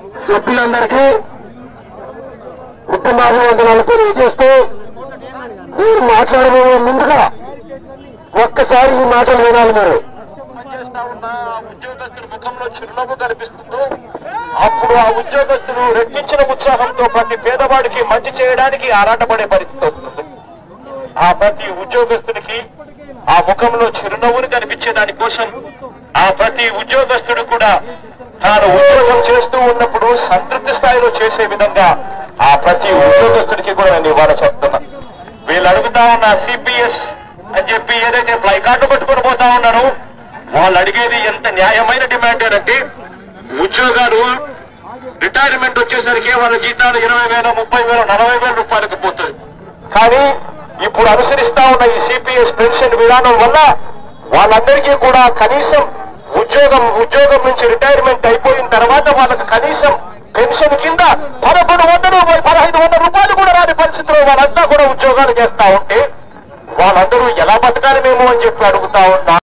సభ్యులందరికీ ఉత్తమాభివందనాలు తెలియజేస్తూ మీరు మాట్లాడబోయే ముందుగా ఒక్కసారి ఈ మాటలు వినాలి మీరు పనిచేస్తా ఉన్న ఆ ఉద్యోగస్తుడి ముఖంలో చిరునవ్వు కనిపిస్తుందో అప్పుడు ఆ ఉద్యోగస్తుడు రెట్టించిన ఉత్సాహంతో ప్రతి పేదవాడికి మంచి చేయడానికి ఆరాటపడే పరిస్థితి వస్తుంది ఆ ప్రతి ఉద్యోగస్తుడికి ఆ ముఖంలో చిరునవ్వును కనిపించే దానికోసం ఆ ప్రతి ఉద్యోగస్తుడు కూడా తాను ఉద్యోగం చేస్తూ ఉన్నప్పుడు సంతృప్తి స్థాయిలో చేసే విధంగా ఆ ప్రతి ఉద్యోగస్తుడికి కూడా నేను ఇవాళ చెప్తున్నా వీళ్ళు అడుగుతా ఉన్న సిపిఎస్ అని చెప్పి ఏదైతే ఫ్లై కార్డు పట్టుకొని పోతా ఉన్నారో వాళ్ళు అడిగేది ఎంత న్యాయమైన డిమాండ్ అంటే ఉద్యోగాలు రిటైర్మెంట్ వచ్చేసరికి వాళ్ళ జీతాలు ఇరవై వేల ముప్పై వేల నలభై వేల రూపాయలకు పోతుంది కానీ ఇప్పుడు అనుసరిస్తా ఉన్న ఈ సిపిఎస్ పెన్షన్ విధానం వల్ల వాళ్ళందరికీ కూడా కనీసం ఉద్యోగం ఉద్యోగం నుంచి రిటైర్మెంట్ అయిపోయిన తర్వాత వాళ్ళకి కనీసం పెన్షన్ కింద పదకొండు వందలు పదహైదు వందల రూపాయలు కూడా రాని పరిస్థితిలో వాళ్ళంతా కూడా ఉద్యోగాలు చేస్తా ఉంటే వాళ్ళందరూ ఎలా బతకాలి మేము అని చెప్పి అడుగుతా ఉన్నా